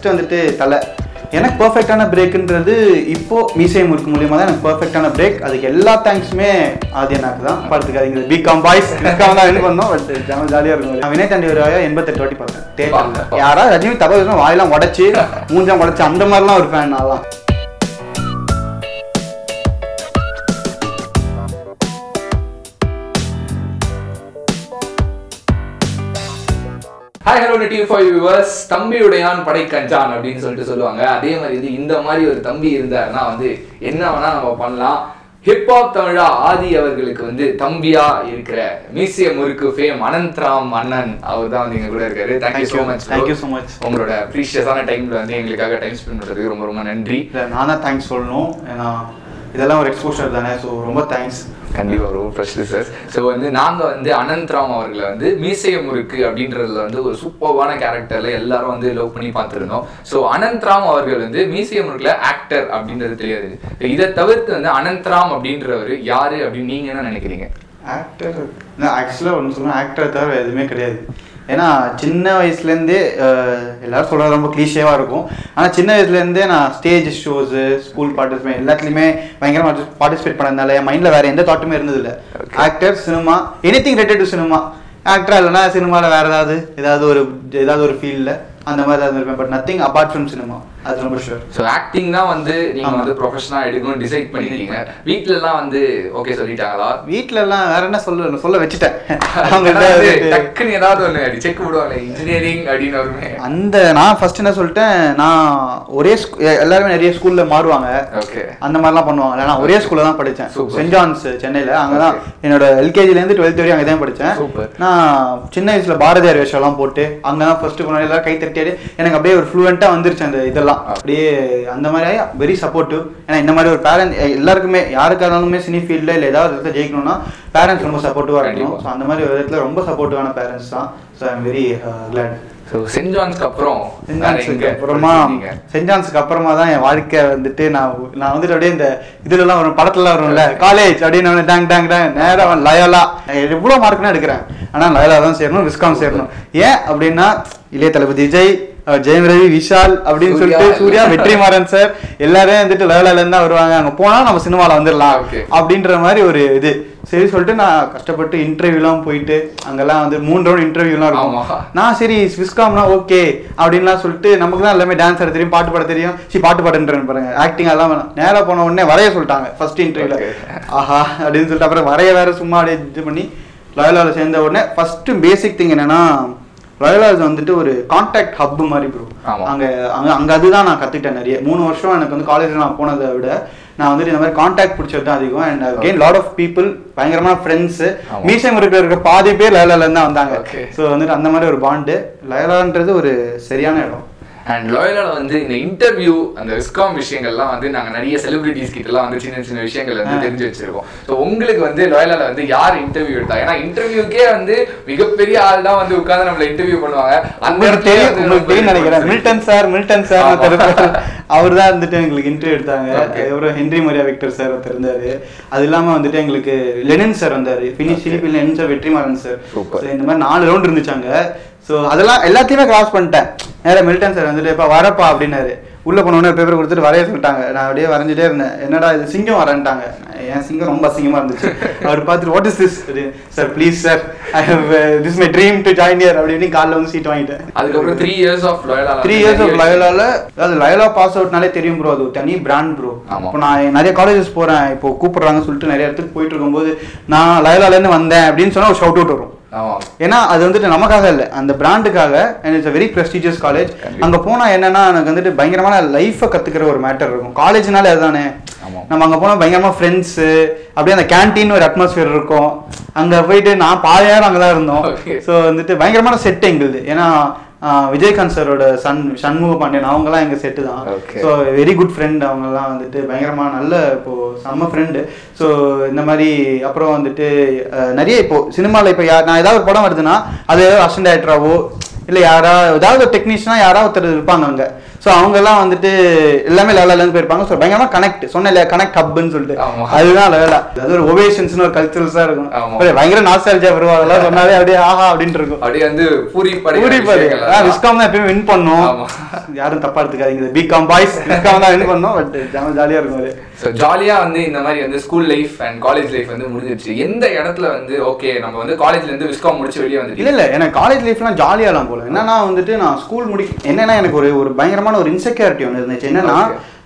Next வந்துட்டு தலை எனக்கு பர்ஃபெக்டான பிரேக்குன்றது இப்போ மீசையம் இருக்கு மூலியமா தான் எனக்கு பர்ஃபெக்டான பிரேக் அதுக்கு எல்லா தேங்க்ஸுமே ஆதி எனக்கு தான் பார்த்துக்காதீங்க பிகாம் பாய்ஸ் பிகாம் தான் என்ன பண்ணோம் பட் ஜாம ஜாலியாக இருக்கும் நான் வினய் தாண்டி வருவாயா எண்பத்தெட்டு வாட்டி பார்த்தேன் தேட்டரில் யாராவது ரஜினி தபா வாயெல்லாம் உடச்சி மூஞ்சாம் உடச்சி அந்த மாதிரிலாம் ஒரு ஃபேன் நான்லாம் hi hello TV five viewers தம்பியுடையான் படை கஞ்சான் அப்படின்னு சொல்லிட்டு சொல்லுவாங்க அதே மாதிரி இது இந்த மாதிரி ஒரு தம்பி இருந்தாருன்னா வந்து என்ன வேணா நம்ம பண்ணலாம் ஹிப்ஹாப் தமிழா ஆதி அவர்களுக்கு வந்து தம்பியா இருக்கிற மீசிய முறுக்கு ஃபேம் அனந்த்ராம் அண்ணன் அவர் தான் வந்து எங்க கூட இருக்காரு thank you so much Thank you so much. உங்களோட ப்ரீஷியஸான டைம்ல வந்து எங்களுக்காக டைம் ஸ்பெண்ட் பண்றதுக்கு ரொம்ப ரொம்ப நன்றி இல்லை நான் தான் தேங்க்ஸ் சொல்லணும் ஏன்னா இதெல்லாம் ஒரு எக்ஸ்போஷர் தானே ஸோ ரொம்ப தேங்க்ஸ் கண்டிப்பா ரொம்ப ஃபர்ஸ்ட் சார் ஸோ வந்து நாங்க வந்து அனந்த்ராம் அவர்களை வந்து மீசைய முறுக்கு அப்படின்றதுல வந்து ஒரு சூப்பர்வான கேரக்டர்ல எல்லாரும் வந்து லவ் பண்ணி பார்த்துருந்தோம் ஸோ அனந்த்ராம் அவர்கள் வந்து மீசைய முறுக்குல ஆக்டர் அப்படின்றது தெரியாது இதை தவிர்த்து வந்து அனந்த்ராம் அப்படின்றவர் யாரு அப்படின்னு நீங்க என்ன நினைக்கிறீங்க ஆக்டர் ஆக்சுவலாக ஒன்று சொல்லணும் ஆக்டரை தவிர எதுவுமே கிடையாது ஏன்னா சின்ன வயசுலேருந்தே எல்லாரும் சொல்கிறது ரொம்ப கிளீஷேவாக இருக்கும் ஆனால் சின்ன வயசுலேருந்தே நான் ஸ்டேஜ் ஷோஸு ஸ்கூல் பார்ட்டிசிபேட் எல்லாத்துலேயுமே பயங்கரமாக பார்ட்டிசிபேட் பண்ணதுனால என் மைண்டில் வேறு எந்த தாட்டுமே இருந்ததில்ல actor cinema anything related to cinema ஆக்டராக இல்லைன்னா சினிமாவில் வேறு ஏதாவது ஏதாவது ஒரு ஏதாவது ஒரு ஃபீல்டில் அந்த மாதிரி ஏதாவது இருப்பேன் but nothing apart from cinema அது ரொம்ப ஷூர் ஸோ ஆக்டிங் தான் வந்து நீங்க ஆமா. வந்து ப்ரொஃபஷனா எடுக்கணும்னு டிசைட் பண்ணிருக்கீங்க வீட்ல எல்லாம் வந்து ஓகே சொல்லிட்டாங்களா வீட்ல எல்லாம் வேற என்ன சொல்ல சொல்ல வச்சுட்டேன் ஏன்னா அவங்கள்ட்ட வந்து வந்துட்டு- டக்குன்னு ஏதாவது ஒன்று செக் விடுவாங்க இன்ஜினியரிங் அப்படின்னு வருமே அந்த நான் ஃபர்ஸ்ட் என்ன சொல்லிட்டேன் நான் ஒரே ஸ்கூ- எல்லாருமே நிறைய ஸ்கூல்ல மாறுவாங்க ஓகே அந்த மாதிரிலாம் பண்ணுவாங்க நான் ஒரே ஸ்கூல்ல தான் படித்தேன் Super. சென்ட் ஜான்ஸ் சென்னையில் அங்கே தான் Okay. என்னோட எல்கேஜில இருந்து டுவெல்த் வரையும் அங்கே தான் படித்தேன் Super. நான் சின்ன வயசுல பாரதியார் வேஷம்லாம் போட்டு அங்கே தான் ஃபர்ஸ்ட் போன எல்லாரும் கை தட்டியாடி எனக்கு அப்படியே ஒரு ஃப்ளூவெண்ட்டாக வந்துருச்சு அந்த இதெல்லாம் அப்படியே அந்த மாதிரி வெரி சப்போர்ட்டிவ் ஏன்னா இந்த மாதிரி ஒரு பேரண்ட் எல்லாருக்குமே யாருக்கா இருந்தாலுமே சினி ஃபீல்டில் இல்லை ஏதாவது இடத்துல ஜெயிக்கணும்னா பேரண்ட்ஸ் ரொம்ப சப்போர்ட்டிவாக இருக்கணும் கண்டிப்பா. ஸோ அந்த மாதிரி ஒரு இடத்துல ரொம்ப சப்போர்ட்டிவான பேரண்ட்ஸ் தான் so I am very glad so saint ஜான்ஸ்க்கு அப்புறம் சென்ட் வேற ஜான்ஸுக்கு எங்க அப்புறமா படிச்சிருக்கீங்க? சென்ட் ஜான்ஸுக்கு அப்புறமா தான் என் வாழ்க்கை வந்துட்டு நான் நான் வந்துட்டு அப்படியே இந்த இதுலலாம் வரும் படத்துல வரும்ல காலேஜ் அப்படின்னு வந்து டேங் டேங் டேங் நேரா அவன் லயோலா எவ்வளோ மார்க்னா எடுக்கிறேன் ஆனால் லயோலா தான் சேரணும் விஸ்காம் சேரணும் ஏன் அப்படின்னா இளைய தளபதி விஜய் அஹ் ஜெயம் ரவி விஷால் அப்படின்னு சூர்யா. சொல்லிட்டு சூர்யா வெற்றிமாறன் சார் எல்லாரும் வந்துட்டு லயோலால இருந்து தான் வருவாங்க அங்க போனா நம்ம சினிமால வந்துடலாம் Okay. அப்படின்ற மாதிரி ஒரு இது சரி சொல்லிட்டு நான் கஷ்டப்பட்டு இன்டர்வியூலாம் போயிட்டு அங்கெல்லாம் வந்து மூணு ரவுண்ட் இன்டர்வியூலாம் இருக்கும் ஆமா. நான் சரி ஸ்விஸ்காம்னா ஓகே அப்படின்லாம் சொல்லிட்டு நமக்கு தான் எல்லாமே டான்ஸ் ஆட தெரியும் பாட்டு பாட தெரியும் சி பாட்டு பாடுன்றேன் பாருங்க ஆக்டிங் அதெல்லாம் வேணாம் நேரா போன உடனே வரைய சொல்லிட்டாங்க ஃபர்ஸ்ட் இன்டர்வியூல Okay. ஆஹா அப்படின்னு சொல்லிட்டு அப்புறம் வரைய வேற சும்மா அப்படியே இது பண்ணி லயோலால சேர்ந்த உடனே ஃபர்ஸ்ட் பேசிக் திங் என்னன்னா லயோலாஸ் வந்துட்டு ஒரு கான்டாக்ட் ஹப் மாதிரி ப்ரோ ஆமா. அங்க அங்க அங்க அதுதான் நான் கத்துக்கிட்டேன் நிறைய மூணு வருஷம் எனக்கு வந்து காலேஜ்ல நான் போனதை விட நான் வந்துட்டு இந்த மாதிரி கான்டாக்ட் பிடிச்சது தான் அதிகம் and gain lot of people பயங்கரமான ஃப்ரெண்ட்ஸ் ஆமா. மீசம் இருக்கிற இருக்க பாதி பேர் லயோலால இருந்து தான் வந்தாங்க Okay. ஸோ வந்துட்டு அந்த மாதிரி ஒரு பாண்டு லயோலான்றது ஒரு சரியான இடம் அண்ட் லோயலால வந்து இந்த இன்டர்வியூ அந்த விஸ்காம் விஷயங்கள்லாம் வந்து நாங்க நிறைய செலிபிரிட்டிஸ் கிட்டலாம் வந்து சின்ன சின்ன விஷயங்கள் வந்து ஆ. தெரிஞ்சு வச்சிருக்கோம் ஸோ உங்களுக்கு வந்து லோயலால வந்து யார் இன்டர்வியூ எடுத்தா ஏன்னா இன்டர்வியூக்கே வந்து மிகப்பெரிய ஆள் தான் வந்து உட்கார்ந்து நம்மள இன்டர்வியூ பண்ணுவாங்க அந்த உங்களுக்கு இடத்துல தெரியும் வந்து உங்களுக்கு தெரியும் நினைக்கிறேன் மில்டன் சார் மில்டன் சார் ஆமா. அவர் தான் வந்துட்டு எங்களுக்கு இன்டர்வியூ எடுத்தாங்க Okay. அப்புறம் ஹென்ரி மரியா விக்டர் சார் ஒருத்தர் இருந்தாரு அது இல்லாம வந்துட்டு எங்களுக்கு லெனின் சார் வந்தாரு பினிஷ் சிலிபி Lenin sir Vetrimaaran sir Super. So, இந்த மாதிரி நாலு ரவுண்ட் இருந்துச்சாங்க ஸோ அதெல்லாம் எல்லாத்தையுமே கிராஸ் பண்ணிட்டேன் நேரா மில்டன் சார் வந்துட்டு இப்போ வரப்பா அப்படின்னாரு உள்ள போனோடனே பேப்பர் கொடுத்துட்டு வரைய சொல்லிட்டாங்க நான் அப்படியே வரைஞ்சிட்டே இருந்தேன் என்னடா இது சிங்கம் வரேன்ட்டாங்க என் சிங்கம் ரொம்ப அசிங்கமா இருந்துச்சு அவர் பார்த்துட்டு what is this sir please sir I have this my dream to join year அப்படின்னு காலில் வந்து சீட் வாங்கிட்டேன் அதுக்கப்புறம் த்ரீ இயர்ஸ் ஆஃப் லோயலால த்ரீ இயர்ஸ் ஆஃப் லயோலால அதாவது லயோலா பாஸ் அவுட்னாலே தெரியும் ப்ரோ அது ஒரு தனி பிராண்ட் ப்ரோ ஆமா. இப்போ நான் நிறைய காலேஜஸ் போறேன் இப்போ கூப்பிடுறாங்கன்னு சொல்லிட்டு நிறைய இடத்துக்கு போயிட்டு இருக்கும்போது நான் லயோலால இருந்து வந்தேன் அப்படின்னு சொன்னா ஒரு ஷவுட் அவுட் வரும் ஆமா ஏன்னா அது வந்துட்டு நமக்காக இல்லை அந்த பிராண்டுக்காக and it's very prestigious college கண்டிப்பா. அங்க போனா என்னன்னா எனக்கு வந்துட்டு பயங்கரமான லைஃபை கத்துக்கிற ஒரு மேட்டர் இருக்கும் காலேஜ்னாலே அதுதானே ஆமா. நம்ம அங்க போனா பயங்கரமா ஃப்ரெண்ட்ஸ் அப்படியே அந்த கேண்டீன் ஒரு அட்மாஸ்பியர் இருக்கும் அங்க போயிட்டு நான் பாதி நேரம் அங்கதான் இருந்தோம் Okay. ஸோ வந்துட்டு பயங்கரமான செட் எங்களுது ஏன்னா ஆஹ், விஜயகாந்த் சாரோட சன் சண்முக பாண்டியன் அவங்கலாம் எங்க செட்டு தான் Okay. So very good friend அவங்கெல்லாம் வந்துட்டு பயங்கரமா நல்ல இப்போ செம்ம ஃப்ரெண்டு ஸோ இந்த மாதிரி அப்புறம் வந்துட்டு அஹ், நிறைய இப்போ சினிமாவில் இப்போ யார் நான் ஏதாவது ஒரு படம் வருதுன்னா அது ஏதாவது அசிஸ்டன்ட் டேரக்டராவோ இல்லை யாரா ஏதாவது ஒரு டெக்னீஷியனாக யாராவது ஒருத்தர் இருப்பாங்க அங்கே ஸோ அவங்கெல்லாம் வந்துட்டு எல்லாமே லெவலில் போயிருப்பாங்க ஸோ பயங்கரமாக கனெக்ட் சொன்ன இல்லையா கனெக்ட் ஹப்னு சொல்லிட்டு ஆமா. அதுதான் லெவலா அது ஒரு ஒவேஷன்ஸ்னு ஒரு கல்ச்சரல்ஸாக இருக்கும் ஆமா. அப்புறம் பயங்கர நாஸ்டாலஜியா வரும் அதெல்லாம் சொன்னாலே அப்படியே ஆஹா அப்படின்ட்டு இருக்கும் அப்படியே வந்து பூரி படி பூரி பாரு விஸ்காம் தான் எப்பயுமே வின் பண்ணும் ஆமா. யாரும் தப்பா எடுத்துக்காதீங்க பிகாம் பாய்ஸ் விஸ்காம் தான் வின் பண்ணும் பட் ஜாலியா இருக்கும் அது ஸோ ஜாலியாக வந்து இந்த மாதிரி வந்து school life and college life வந்து முடிஞ்சிருச்சு எந்த இடத்துல வந்து ஓகே நம்ம வந்து காலேஜ்ல இருந்து விஸ்காம் முடிச்சு வெளியே வந்து இல்ல இல்ல எனக்கு காலேஜ் லைஃப்லாம் ஜாலியாலாம் போல என்னன்னா வந்துட்டு நான் ஸ்கூல் முடி என்னன்னா எனக்கு ஒரு ஒரு பயங்கரமான ஒரு இன்செக்யூரிட்டி ஒன்று இருந்துச்சு என்னன்னா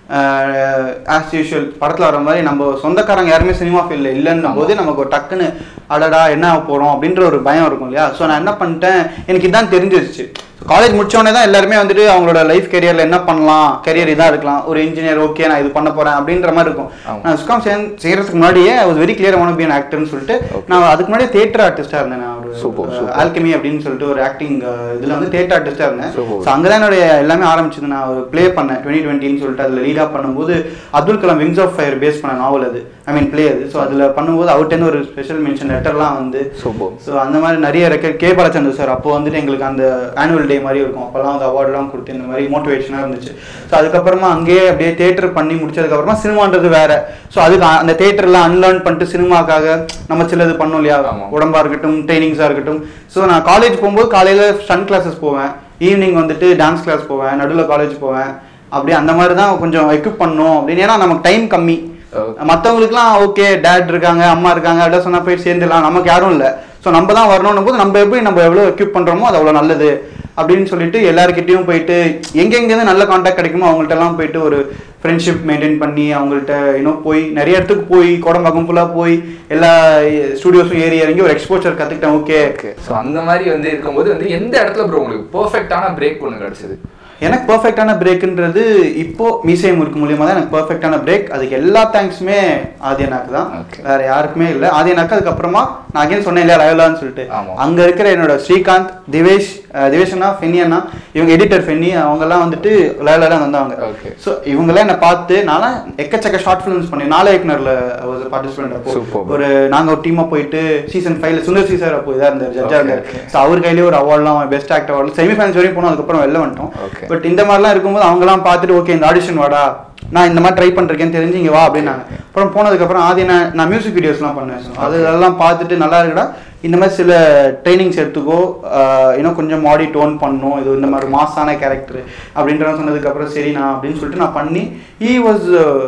ஆஸ் யூஷுவல் படத்துல வர மாதிரி நம்ம சொந்தக்காரங்க யாருமே சினிமா ஃபீல்ட்ல இல்லைன்னும் போது நமக்கு ஒரு டக்குன்னு அடடா என்ன ஆக போறோம் அப்படின்ற ஒரு பயம் இருக்கும் இல்லையா ஸோ நான் என்ன பண்ணிட்டேன் எனக்கு இதான் தெரிஞ்சிருச்சு காலேஜ் முடிச்சோடனே தான் எல்லாருமே வந்துட்டு அவங்களோட லைஃப் கெரியர்ல என்ன பண்ணலாம் கெரியர் இதாக இருக்கலாம் ஒரு இன்ஜினியர் ஓகே நான் இது பண்ண போறேன் அப்படின்ற மாதிரி இருக்கும் ஆமா. நான் சுக்காம் செய்யறதுக்கு முன்னாடியே was very clear one be an ஆக்டர்னு சொல்லிட்டு நான் அதுக்கு முன்னாடியே தியேட்டர் ஆர்டிஸ்டா இருந்தேன் நான் Super, ஒரு super. ஆல்கமி அப்படின்னு சொல்லிட்டு ஒரு ஆக்டிங் இதுல வந்து தியேட்டர் ஆர்டிஸ்டா இருந்தேன் Super. ஸோ அங்கே தான் என்னுடைய எல்லாமே ஆரம்பிச்சது நான் ஒரு ப்ளே பண்ணேன் டுவெண்ட்டி டுவெண்ட்டின்னு சொல்லிட்டு அதில் லீடாக பண்ணும்போது Abdul Kalam wings of fire base பண்ண நாவல் அது ஐ மீன் ப்ளே அது ஸோ அதில் பண்ணும்போது அவர்கிட்ட ஒரு ஸ்பெஷல் மென்ஷன் லெட்டர்லாம் வந்து சூப்பர் ஸோ அந்த மாதிரி நிறைய ரெக்கார்ட் கே பாலச்சந்தர் சார் அப்போ வந்துட்டு எங்களுக்கு அந்த ஆனுவல் டே மாதிரி இருக்கும் அப்போல்லாம் வந்து அவார்ட்லாம் கொடுத்து இந்த மாதிரி மோட்டிவேஷனாக இருந்துச்சு ஸோ அதுக்கப்புறமா அங்கேயே அப்படியே தேட்டர் பண்ணி முடிச்சதுக்கப்புறமா சினிமான்றது வேற ஸோ அதுக்கு அ- அந்த தேட்டர்லாம் அன்லேர்ன் பண்ணிட்டு சினிமாக்காக நம்ம சிலது பண்ணோம் இல்லையா ஆமா. உடம்பா இருக்கட்டும் ட்ரைனிங்ஸாக இருக்கட்டும் ஸோ நான் காலேஜ் போகும்போது காலையில் ஸ்டன் கிளாஸஸ் போவேன் ஈவினிங் வந்துட்டு டான்ஸ் கிளாஸ் போவேன் நடுவில் காலேஜ் போவேன் அப்படி அந்த மாதிரி தான் கொஞ்சம் எக்யூப் பண்ணணும் அப்படின்னு ஏன்னா நமக்கு டைம் கம்மி Okay. மற்றவங்களுக்குலாம் ஓகே டேட் இருக்காங்க அம்மா இருக்காங்க அப்படிலாம் சொன்னா போய் சேர்ந்துடலாம் நமக்கு யாரும் இல்லை ஸோ நம்ம தான் வரணும் போது நம்ம எப்படி நம்ம எவ்வளோ எக்யூப் பண்ணுறோமோ அது அவ்வளோ நல்லது அப்படின்னு சொல்லிட்டு எல்லாருக்கிட்டையும் போயிட்டு எங்கெங்கேருந்து நல்ல காண்டாக்ட் கிடைக்குமோ அவங்கள்ட்ட எல்லாம் போயிட்டு ஒரு ஃப்ரெண்ட்ஷிப் மெயின்டைன் பண்ணி அவங்கள்ட்ட இன்னும் போய் நிறைய இடத்துக்கு போய் கோடம்பாக்கம் ஃபுல்லாக போய் எல்லா ஸ்டுடியோஸும் ஏறி இறங்கி ஒரு எக்ஸ்போச்சர் கற்றுக்கிட்டேன் ஓகே ஓகே ஸோ அந்த மாதிரி வந்து இருக்கும்போது வந்து எந்த இடத்துல ப்ரோ உங்களுக்கு பெர்ஃபெக்டான பிரேக் ஒன்று கிடைச்சது எனக்கு பர்ஃபெக்டான பிரேக்குன்றது இப்போ மீசை முறுக்கு மூலியமா தான் எனக்கு பர்ஃபெக்டான பிரேக் அதுக்கு எல்லா தேங்க்ஸுமே ஆதியனாக்கு தான் Okay. வேற யாருக்குமே இல்லை ஆதியனாக்கு அதுக்கப்புறமா நான் அகைன் சொன்னேன் இல்லையா லயலான்னு சொல்லிட்டு ஆமா. அங்க இருக்கிற என்னோட ஸ்ரீகாந்த் திவேஷ் அஹ், திவேஷ் அண்ணா ஃபென்னி அண்ணா இவங்க எடிட்டர் ஃபென்னி அவங்கெல்லாம் வந்துட்டு லயலால வந்தாங்க Okay. ஸோ இவங்கெல்லாம் என்னை பார்த்து நான்லாம் எக்கச்சக்க ஷார்ட் ஃபிலிம்ஸ் பண்ணி நாளே இயக்குனர்ல பார்ட்டிசிபென்ட் அப்போ Superb. ஒரு நாங்க ஒரு டீமா போயிட்டு சீசன் ஃபைவ்ல சுந்தர் சி சார் அப்போ இதா இருந்தார் ஜட்ஜா Okay, இருந்தார் okay. ஸோ அவர் கையிலேயே ஒரு அவார்ட்லாம் பெஸ்ட் ஆக்டர் அவார்டு செமிஃபைனல்ஸ் வரையும் போனோம் அதுக்கப்புறம் வெளில வந்துட்டோம் Okay. பட் இந்த மாதிரிலாம் இருக்கும்போது அவங்கலாம் பார்த்துட்டு ஓகே இந்த ஆடிஷன் வாடா நான் இந்த மாதிரி ட்ரை பண்ணிருக்கேன்னு தெரிஞ்சு இங்க வா அப்படின்னாங்க அப்புறம் போனதுக்கப்புறம் ஆதி நான் நான் மியூசிக் வீடியோஸ்லாம் பண்ணேன் So, அது அதெல்லாம் பார்த்துட்டு நல்லா இருக்குடா இந்த மாதிரி சில ட்ரைனிங்ஸ் எடுத்துக்கோ ஆஹ் இன்னும் கொஞ்சம் மாடி டோன் பண்ணணும் இது இந்த மாதிரி மாசான கேரக்டர் அப்படின்ற சொன்னதுக்கப்புறம் சரி நான் அப்படின்னு சொல்லிட்டு நான் பண்ணி he was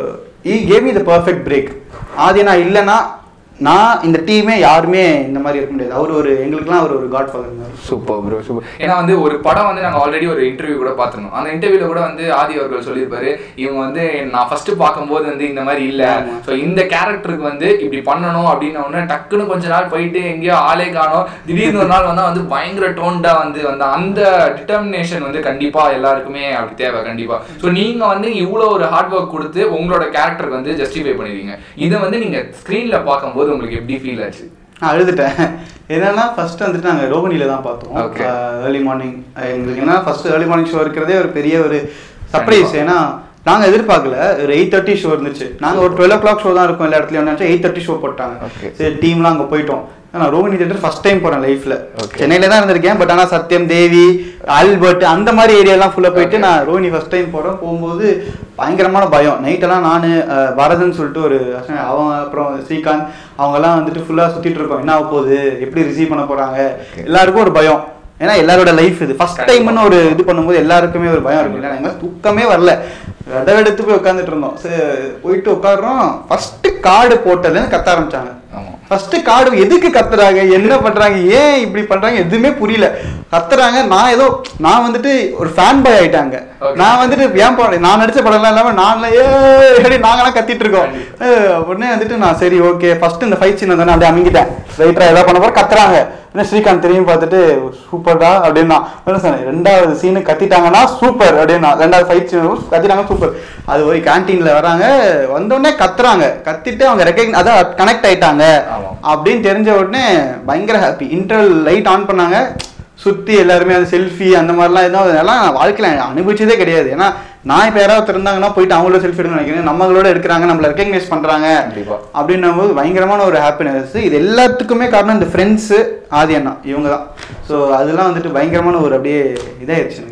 he gave me the perfect break Aadhi நான் இல்லைன்னா நான் இந்த டீமே யாருமே இந்த மாதிரி இருக்க முடியாது அவர் ஒரு எங்களுக்குலாம் அவர் ஒரு காட் ஃபாதர் மாதிரி சூப்பர் ப்ரோ சூப்பர் ஏன்னா வந்து ஒரு படம் வந்து நாங்கள் ஆல்ரெடி ஒரு இன்டர்வியூ கூட பார்த்துருந்தோம் அந்த இன்டர்வியூல கூட வந்து ஆதி அவர்கள் சொல்லியிருப்பாரு இவங்க வந்து நான் ஃபர்ஸ்ட் பார்க்கும்போது வந்து இந்த மாதிரி இல்லை ஆமா. ஸோ இந்த கேரக்டருக்கு வந்து இப்படி பண்ணணும் அப்படின்ன உடனே டக்குன்னு கொஞ்ச நாள் போயிட்டு எங்கேயோ ஆளே காணோம் திடீர்னு ஒரு நாள் வந்தா வந்து பயங்கர டோன்டா வந்து வந்த அந்த டிட்டர்மினேஷன் வந்து கண்டிப்பா எல்லாருக்குமே அப்படி தேவை கண்டிப்பா ஸோ நீங்க வந்து இவ்வளோ ஒரு ஹார்ட் ஒர்க் கொடுத்து உங்களோட கேரக்டருக்கு வந்து ஜஸ்டிஃபை பண்ணிருக்கீங்க இதை வந்து நீங்க ஸ்க்ரீன்ல பார்க்கும்போது உங்களுக்கு எப்படி ஃபீல் ஆச்சு நான் அழுதுட்டேன் என்னன்னா ஃபர்ஸ்ட் வந்துட்டு நாங்கள் ரோகிணியில தான் பார்த்தோம் Okay. ஏர்லி மார்னிங் எங்களுக்கு என்ன ஃபர்ஸ்ட் ஏர்லி மார்னிங் ஷோ இருக்கிறதே ஒரு பெரிய ஒரு சர்ப்ரைஸ் கண்டிப்பா. ஏன்னா நாங்கள் எதிர்பார்க்கல ஒரு எயிட் தேர்ட்டி ஷோ இருந்துச்சு நாங்கள் ஒரு டுவெல் ஓ கிளாக் ஷோ தான் இருக்கும் எல்லா இடத்துலையும் நினச்சா எயிட் தேர்ட்டி ஷோ போட்டாங்க Okay. சரி டீம்லாம் அங்கே போயிட்டோம் நான் ரோகிணி தேட்டர் ஃபர்ஸ்ட் டைம் போறேன் லைஃப்ல Okay. சென்னையில தான் இருந்திருக்கேன் பட் ஆனால் சத்யம் தேவி ஆல்பர்ட் அந்த மாதிரி ஏரியாலாம் ஃபுல்லாக போயிட்டு Okay. நான் ரோஹினி ஃபர்ஸ்ட் டைம் போகிறேன் போகும்போது பயங்கரமான பயம் நைட்டெல்லாம் நான் பரதன் சொல்லிட்டு ஒரு அசன் அவன் அப்புறம் ஸ்ரீகாந்த் அவங்கெல்லாம் வந்துட்டு ஃபுல்லாக சுற்றிட்டு இருக்கோம் என்ன ஆக போகுது எப்படி ரிசீவ் பண்ண போகிறாங்க Okay. எல்லாருக்கும் ஒரு பயம் ஏன்னா எல்லாரோட லைஃப் இது ஃபர்ஸ்ட் கண்டிப்பா. டைம்னு ஒரு இது பண்ணும்போது எல்லாருக்குமே ஒரு பயம் இருக்கும் இல்லை எங்களுக்கு தூக்கமே வரல விடவெடுத்து போய் உட்காந்துட்டு இருந்தோம் சரி போயிட்டு உட்காடுறோம் ஃபர்ஸ்ட் கார்டு போட்டதுலேருந்து கத்த ஆரம்பிச்சாங்க ஆமா ஃபர்ஸ்ட் கார்டு எதுக்கு கத்துறாங்க என்ன பண்றாங்க ஏன் இப்படி பண்றாங்க எதுவுமே புரியல கத்துறாங்க நான் ஏதோ நான் வந்துட்டு ஒரு ஃபேன் பாய் ஆயிட்டாங்க Okay. நான் வந்துட்டு ஏன் படம் நான் நடிச்ச படம்லாம் இல்லாம நான் ஏ அப்படி நாங்களாம் கத்திட்டு இருக்கோம் கண்டிப்பா. ஏ, உடனே வந்துட்டு நான் சரி ஓகே ஃபர்ஸ்ட் இந்த ஃபைட் சீன் தானே அப்படியே அமைங்கிட்டேன் ரைட்டரா ஏதாவது பண்ண போற கத்துறாங்க என்ன ஸ்ரீகாந்த் திரும்பி பார்த்துட்டு சூப்பர்டா அப்படின்னா என்ன சொன்னேன் ரெண்டாவது சீனு கத்திட்டாங்கன்னா சூப்பர் அப்படின்னா ரெண்டாவது ஃபைட் சீன் கத்திட்டாங்க சூப்பர் அது போய் கேன்டீன்ல வராங்க வந்தோடனே கத்துறாங்க கத்திட்டு அவங்க ரெக்கக்ன் அதான் கனெக்ட் ஆயிட்டாங்க ஆமா. அப்படின்னு தெரிஞ்ச உடனே பயங்கர ஹாப்பி இன்டர்வல் லைட் ஆன் பண்ணாங்க சுத்தி எல்லாருமே அந்த செல்ஃபி அந்த மாதிரிலாம் எதுவும் அதெல்லாம் நான் வாழ்க்கையில அனுபவிச்சதே கிடையாது ஏன்னா நான் இப்போ யாராவது இருந்தாங்கன்னா போயிட்டு அவங்களோட செல்ஃபி எடுக்கணும்னு நினைக்கிறேன் நம்மளோட எடுக்கிறாங்க நம்மள ரெக்கக்னைஸ் பண்றாங்க கண்டிப்பா. அப்படின்னும் போது பயங்கரமான ஒரு ஹாப்பினஸ் இது எல்லாத்துக்குமே காரணம் இந்த ஃப்ரெண்ட்ஸு ஆதி அண்ணா இவங்க தான் ஸோ அதெல்லாம் வந்துட்டு பயங்கரமான ஒரு அப்படியே இதாயிருச்சு எனக்கு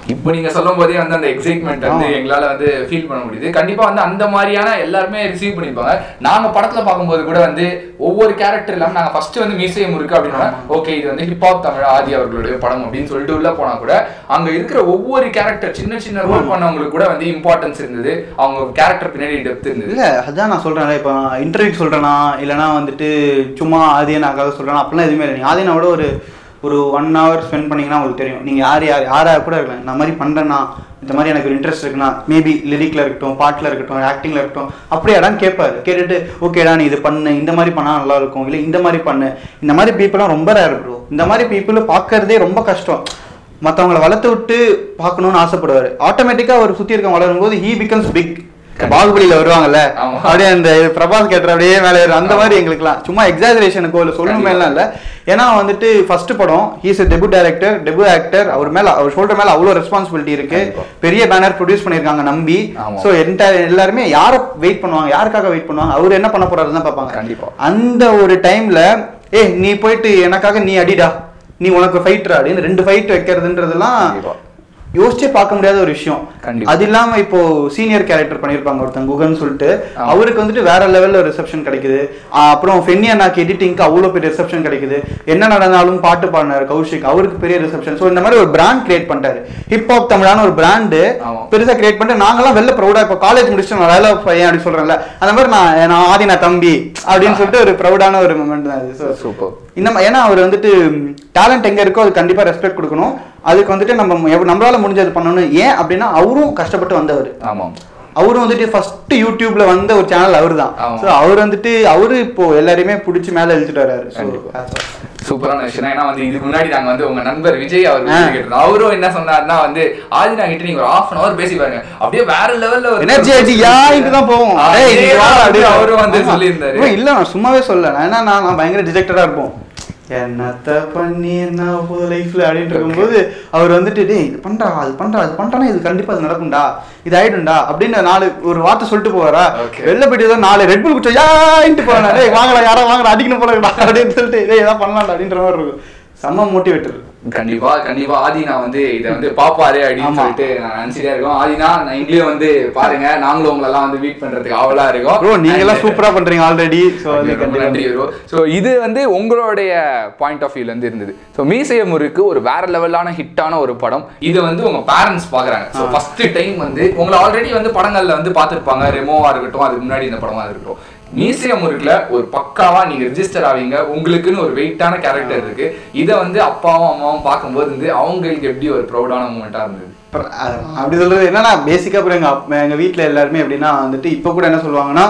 இப்போ நீங்க சொல்லும் போதே வந்து அந்த எக்ஸைட்மெண்ட் வந்து எங்களால வந்து ஃபீல் பண்ண முடியுது கண்டிப்பா வந்து அந்த மாதிரியான எல்லாருமே ரிசீவ் பண்ணிப்பாங்க நாங்க படத்துல பார்க்கும்போது கூட வந்து ஒவ்வொரு கேரக்டர் இல்லாம நாங்க ஃபர்ஸ்ட் வந்து மியூசியம் இருக்கு அப்படின்னா ஓகே இது வந்து ஹிப்ஹாப் தமிழ் ஆதி அவர்களுடைய படம் அப்படின்னு சொல்லிட்டு உள்ள போனா கூட அங்க இருக்கிற ஒவ்வொரு கேரக்டர் சின்ன சின்ன ரோல் பண்ணவங்களுக்கு கூட வந்து இம்பார்ட்டன்ஸ் இருந்தது அவங்க கேரக்டர் பின்னாடி டெப்த் இருந்தது இல்ல அதான் நான் சொல்றேன்ல இப்போ இன்டர்வியூ சொல்றேனா இல்லைனா வந்துட்டு சும்மா ஆதியனாக்காக சொல்றேனா அப்படிலாம் எதுவுமே இல்லை நீங்க ஆதியனாவோட ஒரு ஒரு ஒன் ஹவர் ஸ்பெண்ட் பண்ணீங்கன்னா உங்களுக்கு தெரியும் நீங்க யார் யார் யாரா கூட இருக்கலாம் நான் மாதிரி பண்றேன்னா இந்த மாதிரி எனக்கு ஒரு இன்ட்ரெஸ்ட் இருக்குன்னா மேபி லிரிக்ல இருக்கட்டும் பாட்டுல இருக்கட்டும் ஆக்டிங்ல இருக்கட்டும் அப்படியாடான்னு கேட்பாரு கேட்டுட்டு ஓகேடா நீ இது பண்ணு இந்த மாதிரி பண்ணா நல்லா இருக்கும் இல்லை இந்த மாதிரி பண்ணு இந்த மாதிரி பீப்புளாம் ரொம்ப ரேர் ப்ரோ இந்த மாதிரி பீப்புளை பார்க்கறதே ரொம்ப கஷ்டம் மற்றவங்களை வளர்த்து விட்டு பார்க்கணும்னு ஆசைப்படுவாரு ஆட்டோமேட்டிக்காக அவர் சுற்றி இருக்க வளரும் போது ஹீ பிகம்ஸ் பிக் பாகுபலியில வருவாங்கல்ல ஆமா. அப்படியே அந்த பிரபாஸ் கேட்டர் அப்படியே மேலே ஏறும். அந்த மாதிரி எங்களுக்குலாம் சும்மா எக்ஸாஜரேஷனுக்கோ இல்லை சொல்லணுமே எல்லாம் இல்லை ஏன்னா வந்துட்டு ஃபர்ஸ்ட் படம் he's debut director debut actor அவர் மேல அவர் ஷோல்டர் மேல அவ்வளோ ரெஸ்பான்சிபிலிட்டி இருக்கு கண்டிப்பா. பெரிய பேனர் ப்ரொடியூஸ் பண்ணியிருக்காங்க நம்பி ஆமா. ஸோ என்டையர் எல்லாருமே யாரை வெயிட் பண்ணுவாங்க யாருக்காக வெயிட் பண்ணுவாங்க அவர் என்ன பண்ண போறாருன்னு தான் பார்ப்பாங்க கண்டிப்பா. அந்த ஒரு டைம்ல ஏ நீ போயிட்டு எனக்காக நீ அடிடா நீ உனக்கு ஃபைட்ரா அப்படின்னு ரெண்டு ஃபைட் வைக்கிறதுன்றதெல்லாம் கண்டிப்பா. யோசிச்சே பார்க்க முடியாத ஒரு விஷயம் கண்டிப்பா. அது இல்லாம இப்போ சீனியர் கேரக்டர் பண்ணிருப்பாங்க ஒருத்தங்க குகன் சொல்லிட்டு ஆமா. அவருக்கு வந்துட்டு வேற லெவல்ல ரிசப்ஷன் கிடைக்குது ஆ, அப்புறம் ஃபென்னி அண்ணாக்கு எடிட்டிங்க்கு அவ்வளோ பெரிய ரிசப்ஷன் கிடைக்குது என்ன நடந்தாலும் பாட்டு பாடினார் கௌஷிக் அவருக்கு பெரிய ரிசப்ஷன் ஸோ இந்த மாதிரி ஒரு பிராண்ட் கிரியேட் பண்ணிட்டாரு ஹிப்ஹாப் தமிழான ஒரு பிராண்டு ஆமா. பெருசா கிரியேட் பண்ணிட்டு நாங்கெல்லாம் வெளில ப்ரௌடா இப்போ காலேஜ் முடிச்சுட்டு நான் வேலை பையன் அப்படி சொல்றேன்ல அந்த மாதிரி நான் நான் ஆதி நான் தம்பி அப்படின்னு சொல்லிட்டு ஒரு ப்ரௌடான ஒரு மூமெண்ட் தான் அது ஸோ சூப்பர் இந்த மா- ஏன்னா அவர் வந்துட்டு டேலண்ட் எங்க இருக்கோ அது கண்டிப்பா ரெஸ்பெக்ட் கொடுக்கணும் அதுக்கு வந்துட்டு நம்ம எவ்வ- நம்மளால முடிஞ்சது பண்ணணும் ஏன் அப்படின்னா அவரும் கஷ்டப்பட்டு வந்தவர் ஆமாம் அவரும் வந்துட்டு ஃபர்ஸ்ட் யூடியூப்ல வந்த ஒரு சேனல் அவர் தான் ஆமா. ஸோ அவர் வந்துட்டு அவரு இப்போ எல்லாரையுமே பிடிச்சி மேல இழுத்துட்டு வர்றாரு So, கண்டிப்பா. that's all. சூப்பரான விஷயம் ஏன்னா வந்து இதுக்கு முன்னாடி நாங்க வந்து உங்க நண்பர் விஜய் அவர் ஆ. கேட்டிருந்தோம் அவரும் என்ன சொன்னாருன்னா வந்து ஆதினா கிட்ட நீங்க ஒரு ஹாஃப் அன் அவர் பேசி பாருங்க அப்படியே வேற லெவல்ல ஒரு எனர்ஜி ஆயிட்டு யாருக்கு தான் போவோம் ஆ, டேய், இதே இங்க வா, தான் அப்படியே. அவரும் வந்து ஆமா. சொல்லியிருந்தாரு இவன் இல்ல நான் சும்மாவே சொல்ல நான் என்ன நான் நான் பயங்கர டிஜெக்டடா இருப்போம் என்னத்த பண்ணி என்ன லைஃப்ல அப்படின்ட்டு இருக்கும்போது அவர் வந்துட்டு டேய் இது பண்றா அது பண்றா அது பண்றானா இது கண்டிப்பா அது நடக்கும்டா இது ஆயிடும்டா அப்படின்னு நாலு ஒரு வார்த்தை சொல்லிட்டு போவாரா Okay. வெளில போயிட்டு ஏதோ நாலு ரெட் புல் குடிச்சா யான்ட்டு போறானா டேய் வாங்கடா யாரா வாங்கடா அடிக்கணும் போலடா அப்படின்னு சொல்லிட்டு டேய் ஏதாவது பண்ணலாம்டா அப்படின்ற மாதிரி இருக்கும் செம்ம மோட்டிவேட்டர் கண்டிப்பா கண்டிப்பா ஆதினா வந்து இதை வந்து பாப்பாரு அப்படின்னு ஆமா. சொல்லிட்டு நான் நினைச்சிட்டே இருக்கோம் ஆதினா நான் இங்கேயும் வந்து பாருங்க நாங்களும் உங்களை எல்லாம் வந்து மீட் பண்றதுக்கு ஆவலா இருக்கோம் ப்ரோ நீங்க எல்லாம் And- சூப்பரா பண்றீங்க ஆல்ரெடி ஸோ வந்து ரொம்ப நன்றி கண்டிப்பா ப்ரோ ஸோ இது வந்து உங்களுடைய பாயிண்ட் ஆஃப் வியூல இருந்து இருந்தது ஸோ மீசையம் முருக்கு ஒரு வேற லெவலான ஹிட்டான ஒரு படம் இது வந்து உங்க பேரண்ட்ஸ் பாக்குறாங்க ஸோ ஆ. ஃபர்ஸ்ட் டைம் வந்து உங்களை ஆல்ரெடி வந்து படங்கள்ல வந்து பார்த்திருப்பாங்க ரெமோவா இருக்கட்டும் அதுக்கு முன்னாடி இந்த படமா இருக்கட்டும் மீசியம் முருக்குல ஒரு பக்காவா நீங்க ரெஜிஸ்டர் ஆவீங்க உங்களுக்குன்னு ஒரு வெயிட்டான கேரக்டர் இருக்கு இதை வந்து அப்பாவும் அம்மாவும் பார்க்கும்போது வந்து அவங்களுக்கு எப்படி ஒரு ப்ரௌடான மூமெண்டா இருந்தது அப்புறம் அது- அப்படி சொல்றது என்னன்னா பேசிக்கா அப்புறம் எங்க அப்~ எங்க வீட்ல எல்லாருமே எப்படின்னா வந்துட்டு இப்போ கூட என்ன சொல்லுவாங்கன்னா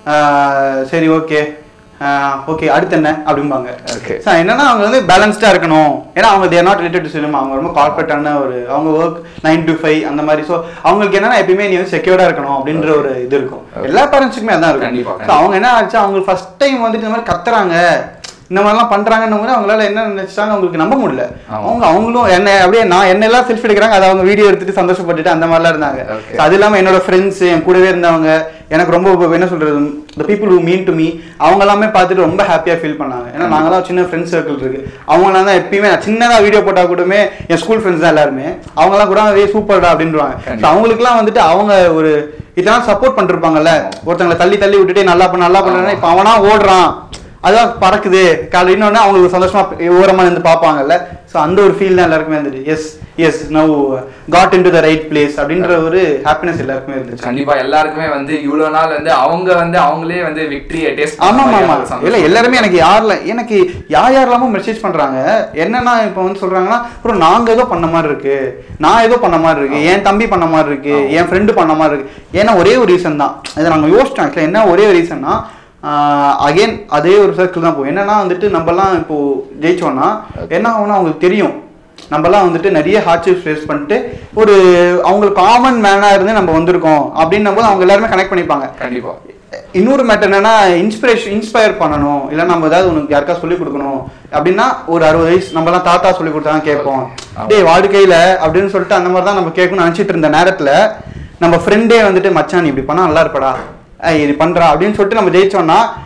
ஆஹ் சரி ஓகே ஓகே அடுத்து என்ன அப்படிம்பாங்க Okay. So, என்னன்னா அவங்க வந்து பேலன்ஸ்டா இருக்கணும் ஏன்னா அவங்க they're not related to cinema அவங்க ரொம்ப கார்பரேட்டான ஒரு அவங்க ஒர்க் நைன் டு ஃபைவ் அந்த மாதிரி ஸோ அவங்களுக்கு என்னன்னா எப்பயுமே நீ வந்து செக்யூர்டா இருக்கணும் அப்படின்ற ஒரு இது இருக்கும் Okay. எல்லா பேரண்ட்ஸுக்குமே அதான் இருக்கும் கண்டிப்பா, So, கண்டிப்பா. அவங்க என்ன ஆச்சு அவங்க ஃபர்ஸ்ட் டைம் வந்துட்டு இந்த மாதிரி கத்துறாங்க இந்த மாதிரிலாம் பண்றாங்கன்னும் போது அவங்களால என்ன நினைச்சிட்டாங்க அவங்களுக்கு நம்ப முடியல ஆமா. அவங்க அவங்களும் என்ன அப்படியே நான் என்ன எல்லாம் செல்ஃபி எடுக்கிறாங்க அதை அவங்க வீடியோ எடுத்துட்டு சந்தோஷப்பட்டுட்டு அந்த மாதிரிலாம் இருந்தாங்க Okay. So, அது இல்லாம என்னோட ஃப்ரெண்ட்ஸ் என் கூடவே இருந்தவங்க எனக்கு ரொம்ப ரொம்ப என்ன சொல்றது the people who mean to me அவங்க எல்லாமே பார்த்துட்டு ரொம்ப ஹாப்பியா ஃபீல் பண்ணாங்க ஏன்னா நாங்களாம் சின்ன ஃப்ரெண்ட்ஸ் சர்க்கிள் இருக்கு அவங்களாம் தான் எப்பயுமே நான் சின்னதா வீடியோ போட்டா கூடமே என் ஸ்கூல் ஃப்ரெண்ட்ஸ் தான் எல்லாருமே அவங்கலாம் கூட அதே சூப்பர்டா அப்படின்றாங்க கண்டிப்பா. அவங்களுக்குலாம் வந்துட்டு அவங்க ஒரு இதெல்லாம் சப்போர்ட் பண்ணிருப்பாங்கல்ல ஒருத்தங்களை தள்ளி தள்ளி விட்டுட்டு நல்லா பண்ண நல்லா பண்றேன்னா இப்ப அவனா ஓடுறான் அதான் பறக்குது காலை இன்னொன்னு அவங்களுக்கு சந்தோஷமா ஓரமா இருந்து பார்ப்பாங்கல்ல ஸோ அந்த ஒரு ஃபீல் தான் எல்லாருக்குமே இருந்துச்சு yes yes now got in to the right place அப்படின்ற ஒரு ஹாப்பினஸ் எல்லாருக்குமே இருந்துச்சு கண்டிப்பா எல்லாருக்குமே வந்து இவ்வளவு நாள் வந்து அவங்க வந்து அவங்களே வந்து விக்டரியை டேஸ்ட் ஆமா ஆமா இல்ல எல்லாருமே எனக்கு யார்ல எனக்கு யார் யாரெல்லாமோ மெசேஜ் பண்றாங்க என்னன்னா இப்போ வந்து சொல்றாங்கன்னா அப்புறம் நாங்க ஏதோ பண்ண மாதிரி இருக்கு நான் ஏதோ பண்ண மாதிரி இருக்கு என் தம்பி பண்ண மாதிரி இருக்கு என் ஃப்ரெண்டு பண்ண மாதிரி இருக்கு ஏன்னா ஒரே ஒரு ரீசன் தான் இதை நாங்க யோசிச்சோம் ஆக்சுவலா என்ன ஒரே ஒரு ரீசன்னா அகைன் அதே ஒரு சர்க்கிள் தான் போகும் என்னன்னா வந்துட்டு நம்மலாம் இப்போ ஜெயிச்சோம்னா என்ன ஆகும்னா அவங்களுக்கு தெரியும் நம்மலாம் வந்துட்டு நிறைய ஹார்ட்ஷிப் ஃபேஸ் பண்ணிட்டு ஒரு அவங்களுக்கு காமன் மேனா இருந்து நம்ம வந்திருக்கோம் அப்படின்னும் போது அவங்க எல்லாருமே கனெக்ட் பண்ணிப்பாங்க கண்டிப்பா இன்னொரு மேட்டர் என்னன்னா இன்ஸ்பிரேஷன் இன்ஸ்பயர் பண்ணணும் இல்லை நம்ம ஏதாவது உனக்கு யாருக்கா சொல்லிக் கொடுக்கணும் அப்படின்னா ஒரு அறுபது வயசு நம்மலாம் தாத்தா சொல்லி கொடுத்தா தான் கேட்போம் ஆமா. டேய் வாழ்க்கையில அப்படின்னு சொல்லிட்டு அந்த மாதிரி தான் நம்ம கேட்கணும்னு நினச்சிட்டு இருந்த நேரத்துல நம்ம ஃப்ரெண்டே வந்துட்டு மச்சான் நீ இப்படி பண்ணா நல்லா இருப்படா ஏய், இது பண்றா அப்படின்னு சொல்லிட்டு நம்ம ஜெயிச்சோம்னா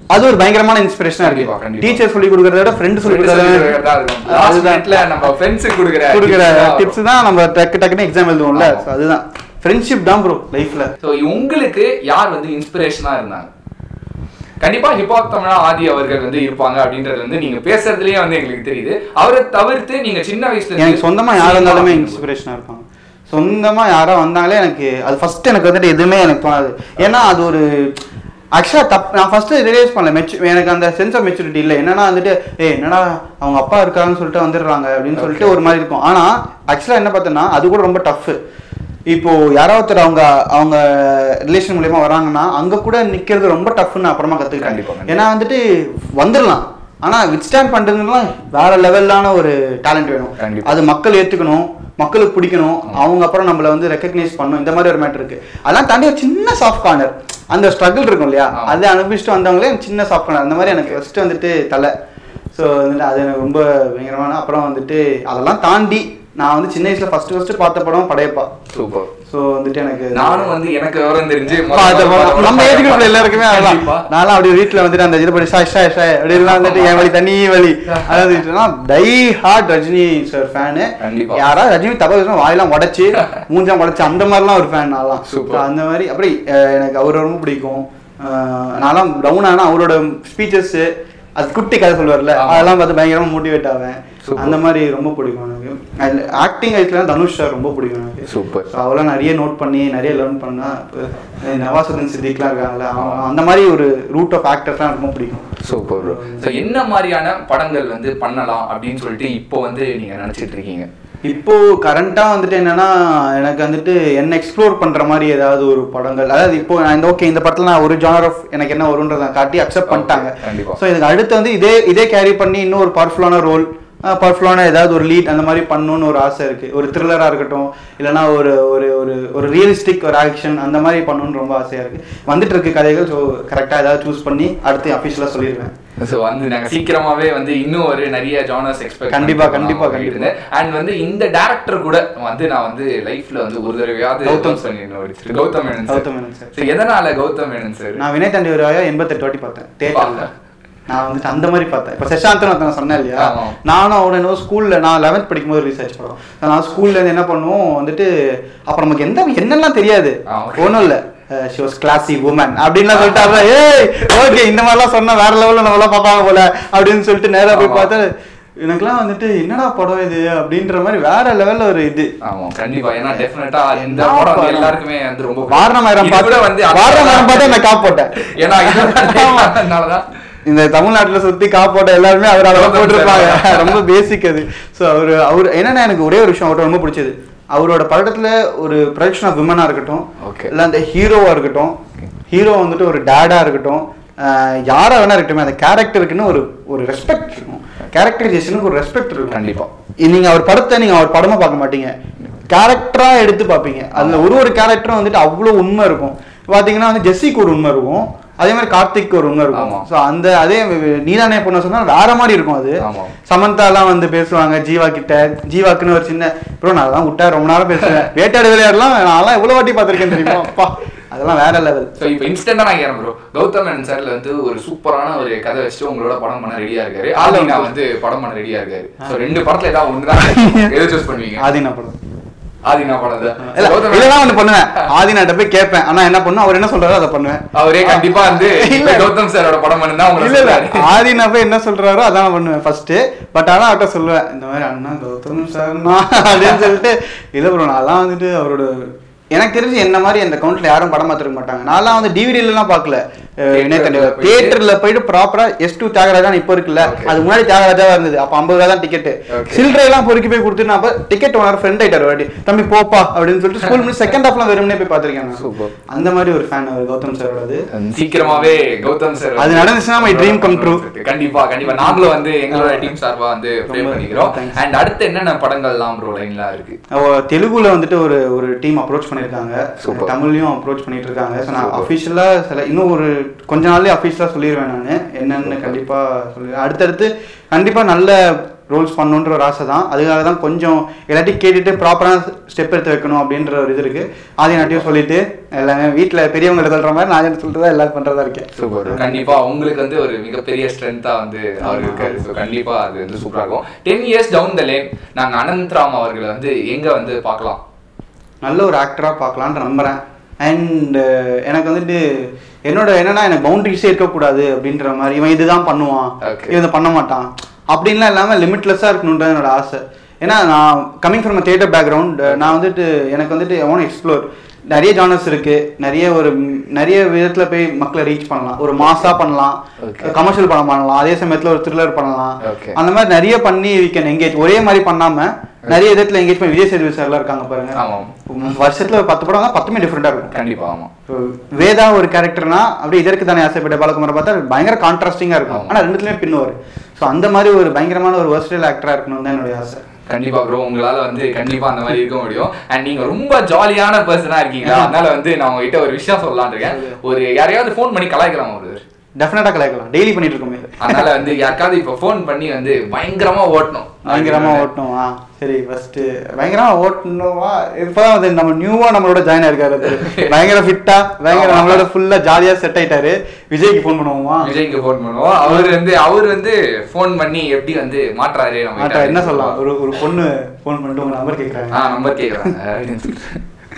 அது ஒரு பயங்கரமான இன்ஸ்பிரேஷனா கண்டிப்பா, இருக்கு கண்டிப்பா. டீச்சர் சொல்லி கொடுக்கறத விட ஃப்ரெண்ட் சொல்லி Friends சொல்லி கொடுக்கறத கொடுக்கறதா இருக்கும். Last அதுதான் minute-ல நம்ம friends கொடுக்குற கொடுக்குற tips தான் டிப்ஸ் தான் நம்ம டக்கு டக்குன்னு எக்ஸாம் எழுதுவோம்ல ஆமா. So அதுதான் ஃப்ரெண்ட்ஷிப் தான் ப்ரோ லைஃப்ல ஸோ உங்களுக்கு யார் வந்து இன்ஸ்பிரேஷனா இருந்தாங்க கண்டிப்பா ஹிப்ஹாப் தமிழா ஆதி அவர்கள் வந்து இருப்பாங்க அப்படின்றது வந்து நீங்க பேசுறதுலயே வந்து எங்களுக்கு தெரியுது அவரை தவிர்த்து நீங்க சின்ன வயசுல இருந்து எனக்கு சொந்தமா யார் cinema இருந்தாலுமே அப்படின்னு இன்ஸ்பிரேஷனா இருப்பாங்க சொந்தமா யாரா வந்தாங்களே எனக்கு அது ஃபர்ஸ்ட் எனக்கு வந்துட்டு எதுவுமே எனக்கு தோணாது ஏன்னா அது ஒரு ஆக்சுவலாக தப் நான் ஃபர்ஸ்ட் ரியலைஸ் பண்ணல மெச்சு எனக்கு அந்த சென்ஸ் ஆஃப் மெச்சூரிட்டி இல்லை என்னன்னா வந்துட்டு ஏய் என்னடா அவங்க அப்பா இருக்காங்கன்னு சொல்லிட்டு வந்துடுறாங்க அப்படின்னு சொல்லிட்டு ஒரு மாதிரி இருக்கும் ஆனா ஆக்சுவலாக என்ன பார்த்தேன்னா அது கூட ரொம்ப டஃப் இப்போ யாராவது ஒருத்தர் அவங்க அவங்க ரிலேஷன் மூலியமா வராங்கன்னா அங்க கூட நிக்கிறது ரொம்ப டஃப்னு அப்புறமா கண்டிப்பா, கத்துக்கிட்டேன் கண்டிப்பா. ஏன்னா வந்துட்டு வந்துடலாம் ஆனா வித்ஸ்டாண்ட் பண்றதுலாம் வேற லெவல்லான ஒரு டேலண்ட் வேணும் கண்டிப்பா. அது மக்கள் ஏத்துக்கணும் மக்களுக்கு பிடிக்கணும் அவங்க அப்புறம் நம்மள வந்து ரெக்கக்னைஸ் பண்ணணும் இந்த மாதிரி ஒரு மேட்டர் இருக்கு அதெல்லாம் தாண்டி ஒரு சின்ன சாஃப்ட் கார்னர் அந்த ஸ்ட்ரகிள் இருக்கும் இல்லையா ஆமா. அதை அனுபவிச்சுட்டு வந்தவங்களே சின்ன சாஃப்ட் கார்னர் அந்த மாதிரி எனக்கு ஃபர்ஸ்ட் வந்துட்டு தலை ஸோ வந்துட்டு அது எனக்கு ரொம்ப பயங்கரமான அப்புறம் வந்துட்டு அதெல்லாம் தாண்டி நான் வந்து சின்ன வயசுல ஃபர்ஸ்ட் ஃபர்ஸ்ட் பார்த்த படம் படையப்பா சூப்பர் ஸோ வந்துட்டு எனக்கு நானும் வந்து எனக்கு விவரம் தெரிஞ்சு பார்த்த படம். நம்ம ஏஜ் குரூப்ல எல்லாருக்குமே அதெல்லாம் கண்டிப்பா. நான்லாம் அப்படி வீட்ல வந்துட்டு அந்த இது பண்ணி ஷாய் ஷாய் ஷாய் அப்படி எல்லாம் வந்துட்டு என் வழி தனி வழி அதாவது die hard Rajini sir fan கண்டிப்பா. யாராவது ரஜினி தப்பா பேசினா வாயெல்லாம் உடைச்சு மூஞ்சாம் உடைச்சு அந்த மாதிரிலாம் ஒரு ஃபேன் நான்லாம் Super. So, அந்த மாதிரி அப்படி அஹ், எனக்கு அவர் ரொம்ப பிடிக்கும் அஹ், நான்லாம் டவுன் ஆனா அவரோட ஸ்பீச்சஸ் அது குட்டி கதை சொல்லுவார்ல ஆமா. அதெல்லாம் பார்த்து பயங்கரமா மோட்டிவேட் ஆவேன் Super. அந்த மாதிரி ரொம்ப பிடிக்கும் எனக்கு ஆக்டிங் வயசுல தனுஷ் சார் ரொம்ப பிடிக்கும் எனக்கு Super. ஸோ அவெல்லாம் நிறைய நோட் பண்ணி நிறைய லேர்ன் பண்ணா இப்போ நவாசுதன் சித்திக்லாம் இருக்காங்கல்ல அவங்க அந்த மாதிரி ஒரு ரூட் ஆஃப் ஆக்டர்ஸ்லாம் ரொம்ப பிடிக்கும் சூப்பர் ப்ரோ ஸோ என்ன மாதிரியான படங்கள் வந்து பண்ணலாம் அப்படின்னு சொல்லிட்டு இப்போ வந்து நீங்க நினைச்சிட்டு இருக்கீங்க இப்போ கரண்டா வந்துட்டு என்னன்னா எனக்கு வந்துட்டு என்ன எக்ஸ்ப்ளோர் பண்ற மாதிரி ஏதாவது ஒரு படங்கள் அதாவது இப்போ நான் இந்த ஓகே இந்த படத்துல நான் ஒரு ஜானர் ஆஃப் எனக்கு என்ன வரும்ன்றத காட்டி அக்செப்ட் பண்ணிட்டாங்க Okay, கண்டிப்பா. ஸோ இதுக்கு அடுத்து வந்து இதே இதே கேரி பண்ணி இன்னும் ஒரு பவர்ஃபுல்லான ரோல் பவர்ஃபுல்லான ஏதாவது ஒரு லீட் அந்த மாதிரி பண்ணணும்னு ஒரு ஆசை இருக்கு ஒரு த்ரில்லரா இருக்கட்டும் இல்லைன்னா ஒரு ஒரு ஒரு ஒரு ரியலிஸ்டிக் ஒரு ஆக்ஷன் அந்த மாதிரி பண்ணணும்னு ரொம்ப ஆசையா இருக்கு வந்துட்டு இருக்கு கதைகள் ஸோ கரெக்டா ஏதாவது சூஸ் பண்ணி அடுத்து அஃபிஷியலாக சொல்லிடுவேன் ஸோ வந்து நாங்க சீக்கிரமாவே வந்து இன்னும் ஒரு நிறைய ஜானர்ஸ் எக்ஸ்பெக்ட் கண்டிப்பா, கண்டிப்பா, கண்டிப்பா. அண்ட் வந்து இந்த டேரக்டர் கூட வந்து நான் வந்து லைஃப்ல வந்து ஒரு தடவையாவது கௌதம் பண்ணிருந்தேன் ஒரு Gautham Menon Gautham Menon sir sir. So, எதனால கௌதம் மேனன் சார் நான் வினய் தாண்டி வருவாயா எண்பத்தெட்டு வாட்டி பார்த்தேன் தேட்டர்ல நான் வந்துட்டு அந்த மாதிரி பார்த்தேன் இப்போ சஷாந்தன் ஒருத்தன் சொன்னேன் இல்லையா ஆமா. நானும் அவனை என்னவோ ஸ்கூல்ல நான் லெவன்த் படிக்கும்போது ரிசர்ச் படம் நான் ஸ்கூல்ல இருந்து என்ன பண்ணுவோம் வந்துட்டு அப்ப நமக்கு எந்த என்னெல்லாம் தெரியாது ஆ, okay. ஒன்றும் இல்லை ஷி வாஸ் கிளாசி உமன் அப்படின்லாம் சொல்லிட்டாங்க ஏய் ஓகே இந்த மாதிரிலாம் சொன்னா வேற லெவல்ல நம்மளாம் பார்ப்பாங்க போல அப்படின்னு சொல்லிட்டு நேரா போய் ஆமா. பார்த்தா எனக்குலாம் வந்துட்டு என்னடா படம் இது அப்படின்ற மாதிரி வேற லெவல்ல ஒரு இது ஆமா கண்டிப்பா ஏன்னா டெஃபினட்டா இந்த என்ன படம் வந்து படம்? எல்லாருக்குமே வந்து ரொம்ப வாரணமாயிரம் இது கூட வந்து பார்த்து வாரணமாயிரம் பார்த்து நான் காப் போட்டேன் ஏன்னா இதனாலதான் இந்த தமிழ்நாட்டுல சுத்தி காப்போட்ட எல்லாருமே அவர் அதெல்லாம் கௌதம் போட்டிருப்பாங்க சார். ரொம்ப பேசிக் அது ஸோ அவர் அவர் என்னன்னா எனக்கு ஒரே ஒரு விஷயம் அவர்கிட்ட ரொம்ப பிடிச்சது அவரோட படத்துல ஒரு ப்ரொடக்ஷன் ஆஃப் விமனா இருக்கட்டும் Okay. இல்ல அந்த ஹீரோவா இருக்கட்டும் ஹீரோ வந்துட்டு ஒரு டேடா இருக்கட்டும் ஆஹ் யாரா வேணா இருக்கட்டும் அந்த கேரக்டருக்குன்னு ஒரு ஒரு ரெஸ்பெக்ட் இருக்கும் கேரக்டரைசேஷனுக்கு ஒரு ரெஸ்பெக்ட் இருக்கும் கண்டிப்பா. இ- நீங்க அவர் படத்தை நீங்க அவர் படமா பார்க்க மாட்டீங்க கேரக்டரா எடுத்து பார்ப்பீங்க அதுல ஒரு ஒரு கேரக்டரும் வந்துட்டு அவ்வளவு உண்மை இருக்கும் பாத்தீங்கன்னா வந்து ஜெஸ்ஸிக்கு ஒரு உண்மை இருக்கும் அதே மாதிரி கார்த்திக் ஒரு உண்மை இருக்கும் ஆமா. ஸோ அந்த அதே நீதானே பொண்ணு சொன்னா வேற மாதிரி இருக்கும் அது ஆமா. சமந்தாலாம் வந்து பேசுவாங்க ஜீவா கிட்ட ஜீவாக்குன்னு ஒரு சின்ன ப்ரோ நான் அதெல்லாம் விட்டா ரொம்ப நேரம் பேசுவேன் வேட்டாடு விளையாடலாம் நான்லாம் எவ்வளவு வாட்டி பார்த்திருக்கேன் தெரியுமா அப்பா அதெல்லாம் வேற லெவல் ஸோ இப்போ இன்ஸ்டன்டா நான் கேட்கிறேன் ப்ரோ கௌதம் மேனன் சார்ல வந்து ஒரு சூப்பரான ஒரு கதை வச்சுட்டு உங்களோட படம் பண்ண ரெடியா இருக்காரு ஆலினா வந்து படம் பண்ண ரெடியா இருக்காரு ஸோ ரெண்டு படத்துல ஏதாவது ஒன்று தான் எதை சூஸ் பண்ணுவீங்க ஆதினா படம் ஆதினா படம் தான் இல்ல, கௌதம் மேனன் இதெல்லாம் ஒண்ணு பண்ணுவேன் ஆதினாட்ட போய் கேட்பேன் ஆனா என்ன பண்ணும் அவர் என்ன சொல்றாரோ அதை பண்ணுவேன் அவரே கண்டிப்பா வந்து இல்ல. இப்ப கௌதம் சாரோட படம் பண்ணா இல்ல உங்களுக்கு இல்ல ஆதினா போய் என்ன சொல்றாரோ அதான் நான் பண்ணுவேன் ஃபர்ஸ்ட் பட் ஆனா அவர்கிட்ட சொல்லுவேன் இந்த மாதிரி அண்ணா கௌதம் சார்னா அப்படின்னு சொல்லிட்டு இல்ல ப்ரோ நான்லாம் வந்துட்டு அவரோட எனக்கு தெரிஞ்சு என்ன மாதிரி அந்த கவுண்ட்ல யாரும் படம் பார்த்துருக்க மாட்டாங்க நான்லாம் வந்து டிவிடில எல்லாம் பார்க்கல Theaterல போயிட்டு- தியேட்டர்ல போயிட்டு ப்ராப்பரா எஸ் டூ தியாகராஜான் இப்போ இருக்குல்ல Okay. அது முன்னாடி தியாகராஜாவா இருந்தது அப்ப ஐம்பது ரூபா தான் டிக்கெட் Okay. சில்லறை எல்லாம் பொறுக்கி போய் கொடுத்துட்டு நான் அப்ப டிக்கெட் ஓனர் ஃப்ரெண்ட் ஆயிட்டாரு வாட்டி தம்பி போப்பா அப்படின்னு சொல்லிட்டு ஸ்கூல் முடிச்சு செகண்ட் ஹாஃப்ல வெறுமனே போய் பார்த்திருக்கேன் நான். Super. அந்த மாதிரி ஒரு ஃபேன் அவர் கௌதம் சாரோடது சீக்கிரமாவே கௌதம் சார் அது நடந்துச்சுன்னா my dream come true. கண்டிப்பா கண்டிப்பா நாங்களும் வந்து எங்களோட டீம் சார்பா வந்து ப்ரே ரொம்ப பண்ணிக்கிறோம் thanks. அண்ட் அடுத்து என்னென்ன படங்கள்லாம் ப்ரோ லைன்ல இருக்கு அவ தெலுங்குல வந்துட்டு ஒரு ஒரு டீம் அப்ரோச் பண்ணிருக்காங்க Super. தமிழ்லயும் அப்ரோச் பண்ணிட்டு இருக்காங்க ஸோ நான் Super. அஃபிஷியலா சில இன்னும் ஒரு கொஞ்ச நாள்லயே அஃபிஷியலா சொல்லிடுவேன் நான் என்னன்னு கண்டிப்பா சொல்லிடுவேன் அடுத்தடுத்து கண்டிப்பா நல்ல ரோல்ஸ் பண்ணணுன்ற ஒரு ஆசை தான் அதுக்காக தான் கொஞ்சம் எல்லாத்தையும் கேட்டுட்டு ப்ராப்பரான ஸ்டெப் எடுத்து வைக்கணும் அப்படின்ற ஒரு இது இருக்குது ஆதி நாட்டையும் சொல்லிட்டு எல்லாமே வீட்டில் பெரியவங்க சொல்கிற மாதிரி நான் என்ன சொல்லிட்டு தான் எல்லாரும் பண்ணுறதா இருக்கேன் சூப்பர் கண்டிப்பா உங்களுக்கு வந்து ஒரு மிகப்பெரிய ஸ்ட்ரென்த்தா வந்து அவர் இருக்காரு ஸோ கண்டிப்பா அது வந்து சூப்பரா இருக்கும் ten years down the lane நாங்க அனந்த்ராம் அவர்களை வந்து எங்க வந்து பார்க்கலாம் நல்ல ஒரு ஆக்டராக பார்க்கலான்னு நம்புகிறேன் அண்ட் எனக்கு வந்துட்டு என்னோட என்னன்னா எனக்கு பவுண்டரிஸே இருக்கக்கூடாது அப்படின்ற மாதிரி இவன் இதுதான் பண்ணுவான் Okay. இவன் இதை பண்ண மாட்டான் அப்படின்லாம் இல்லாமல் லிமிட்லெஸ்ஸாக இருக்கணுன்றது என்னோட ஆசை ஏன்னா நான் கமிங் ஃப்ரம் தியேட்டர் பேக்ரவுண்ட் நான் வந்துட்டு எனக்கு வந்துட்டு ஒன் எக்ஸ்ப்ளோர் நிறைய ஜானர்ஸ் இருக்கு நிறைய ஒரு ம், நிறைய விதத்துல போய் மக்களை ரீச் பண்ணலாம் ஒரு மாஸா பண்ணலாம் Okay. கமர்ஷியல் படம் பண்ணலாம் அதே சமயத்துல ஒரு த்ரில்லர் பண்ணலாம் Okay. அந்த மாதிரி நிறைய பண்ணி வி கேன் எங்கேஜ் ஒரே மாதிரி பண்ணாம நிறைய விதத்துல எங்கேஜ் பண்ணி விஜய் சேதுபதி சார்லாம் இருக்காங்க பாருங்க ஆமாம் உம், வருஷத்துல ஒரு பத்து படம் தான் பத்துமே டிஃப்ரெண்டா இருக்கும் கண்டிப்பா ஆமா இப்போ வேதா ஒரு கேரக்டர்னா அப்படியே இதற்கு தானே ஆசைப்பட்ட பாலகுமாரை பார்த்தா பயங்கர கான்ட்ராஸ்டிங்கா இருக்கும் ஆமா. ஆனா ரெண்டுத்துலயுமே பின்னுவார் ஸோ அந்த மாதிரி ஒரு பயங்கரமான ஒரு வெர்ஸ்டைல் ஆக்டரா இருக்கணும் தான் என்னுடைய ஆசை கண்டிப்பா ப்ரோ உங்களால வந்து கண்டிப்பா அந்த மாதிரி இருக்க முடியும் அண்ட் நீங்க ரொம்ப ஜாலியான பர்சனா இருக்கீங்களா அதனால வந்து நான் உங்ககிட்ட ஒரு விஷயம் சொல்லலாம்னு இருக்கேன் ஒரு யாரையாவது ஃபோன் பண்ணி கலாய்க்கலாம் ஒரு டெஃபினட்டா கலாய்க்கலாம் டெய்லி பண்ணிட்டு இருக்கோமே அதனால வந்து யாருக்காவது இப்போ ஃபோன் பண்ணி வந்து பயங்கரமா ஓட்டணும் பயங்கரமா ஓட்டணும் ஆ சரி ஃபர்ஸ்ட் பயங்கரமா ஓட்டணுமா இப்பதான் வந்து நம்ம நியூவா நம்மளோட ஜாயின் ஆயிருக்காரு அது. பயங்கர ஃபிட்டா பயங்கர ஆமா. நம்மளோட ஃபுல்லா ஜாலியா செட் ஆயிட்டாரு விஜய்க்கு ஃபோன் பண்ணுவோமா விஜய்க்கு ஃபோன் பண்ணுவோம் அவர் வந்து அவர் வந்து ஃபோன் பண்ணி எப்படி வந்து மாற்றாரு நம்ம மாட்டா என்ன சொல்லலாம் ஒரு ஒரு பொண்ணு ஃபோன் பண்ணிட்டு உங்க நம்பர் கேக்குறாங்க ஆ நம்பர் கேக்குறாங்க அப்படின்னு சொல்லிட்டு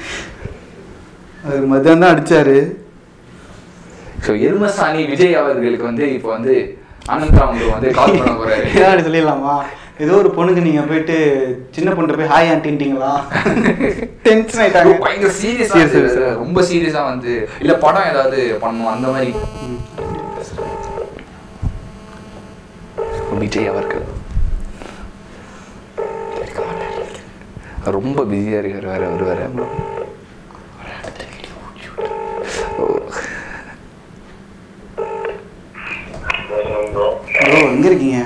அது மத்தியானம் தான் அடிச்சாரு ஸோ எருமசாணி விஜய் அவர்களுக்கு வந்து இப்போ வந்து அனந்தராம் bro வந்து கால் பண்ண போறாரு ஏன் அப்படி சொல்லிடலாமா ஏதோ ஒரு பொண்ணுக்கு நீங்க போயிட்டு சின்ன பொண்ணு போய் ஹாய் ஆண்டின்ட்டீங்களா டென்ஷன் ஆயிட்டாங்க பயங்கர சீரியஸா Serious, serious, serious. ரொம்ப சீரியஸா வந்து இல்ல படம் ஏதாவது பண்ணுவோம் அந்த மாதிரி ம். விஜய் அவர்கள் இருக்க மாட்டாரு. ரொம்ப பிஸியா இருக்காரு வேற அவர் வேற ஓ. ப்ரோ எங்க இருக்கீங்க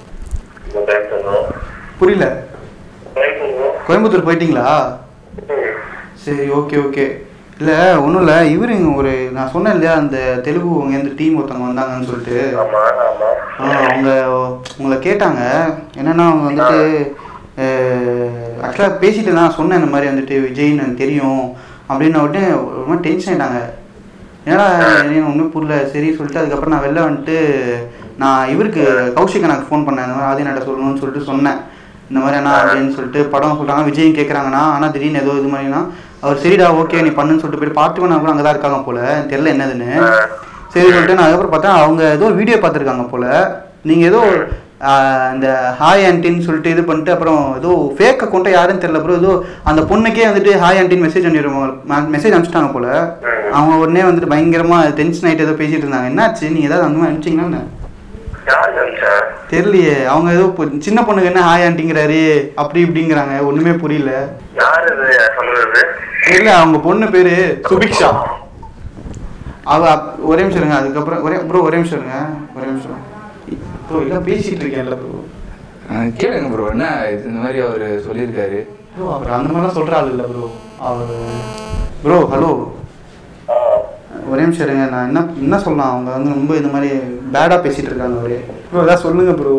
புரியல கோயம்புத்தூர் போயிட்டீங்களா சரி ஓகே ஓகே இல்லை ஒன்றும் இல்லை இவரு ஒரு நான் சொன்னேன் இல்லையா அந்த தெலுங்கு அங்கேருந்து டீம் ஒருத்தவங்க வந்தாங்கன்னு சொல்லிட்டு ஆ, அவங்க உங்களை கேட்டாங்க என்னன்னா அவங்க வந்துட்டு ஆக்சுவலாக பேசிட்டு தான் சொன்னேன் இந்த மாதிரி வந்துட்டு விஜய்னு எனக்கு தெரியும் அப்படின்னு உடனே ஒரு மாதிரி டென்ஷன் ஆயிட்டாங்க ஏன்னா எனக்கு ஒன்றும் புரியல சரி சொல்லிட்டு அதுக்கப்புறம் நான் வெளில வந்துட்டு நான் இவருக்கு கௌஷிக் எனக்கு ஃபோன் பண்ணேன் இந்த மாதிரி ஆதி நாட்ட சொல்லணும்னு சொல்லிட்டு சொன்னேன் இந்த மாதிரி அண்ணா அப்படின்னு சொல்லிட்டு படம் சொல்கிறாங்க விஜயும் கேட்குறாங்கண்ணா ஆனால் திடீர்னு ஏதோ இது மாதிரினா அவர் சரிடா ஓகே நீ பண்ணுன்னு சொல்லிட்டு போயிட்டு பார்த்துக்கோ கூட அங்கே தான் இருக்காங்க போல தெரில என்னதுன்னு சரி சொல்லிட்டு நான் அதுக்கப்புறம் பார்த்தா அவங்க ஏதோ வீடியோ பார்த்துருக்காங்க போல நீங்கள் ஏதோ ஆஹ், இந்த ஹாய் ஆன்டின்னு சொல்லிட்டு இது பண்ணிட்டு அப்புறம் ஏதோ ஃபேக் அக்கௌண்ட்டை யாருன்னு தெரியல ப்ரோ ஏதோ அந்த பொண்ணுக்கே வந்துட்டு ஹாய் ஆன்டின்னு மெசேஜ் அனுப்பிடுவாங்க மெசேஜ் அனுப்பிச்சிட்டாங்க போல அவங்க உடனே வந்துட்டு பயங்கரமா டென்ஷன் ஆகிட்டு ஏதோ பேசிட்டு இருந்தாங்க என்னாச்சு நீ ஏதாவது அந்த மாதிரி அனுப்பிச்சிங்கன்னா தெரியலையே அவங்க ஏதோ பொ- சின்ன பொண்ணுக்கு என்ன ஹாய் ஆண்டிங்கிறாரு அப்படி இப்படிங்கிறாங்க ஒண்ணுமே புரியல யார் இது சொல்றது தெரியல அவங்க பொண்ணு பேரு சுபிக்ஷா அவ அப்- ஒரே நிமிஷம் இருங்க அதுக்கப்புறம் ஒரே ப்ரோ ஒரே நிமிஷம் இருங்க ஒரே நிமிஷம் ப்ரோ இல்லை பேசிட்டு இருக்கேன்ல ப்ரோ ஆ, கேளுங்க ப்ரோ என்ன இது இந்த மாதிரி அவர் சொல்லியிருக்காரு ப்ரோ அவர் அந்த மாதிரிலாம் சொல்ற ஆள் இல்லை ப்ரோ அவர் ப்ரோ ஹலோ ஆ ஒரே நிமிஷம் இருங்க நான் என்ன என்ன சொல்லலாம் அவங்க வந்து ரொம்ப இந்த மாதிரி பேடாக பேசிட்டு இருக்காங்க அவரு ப்ரோ ஏதாவது சொல்லுங்க ப்ரோ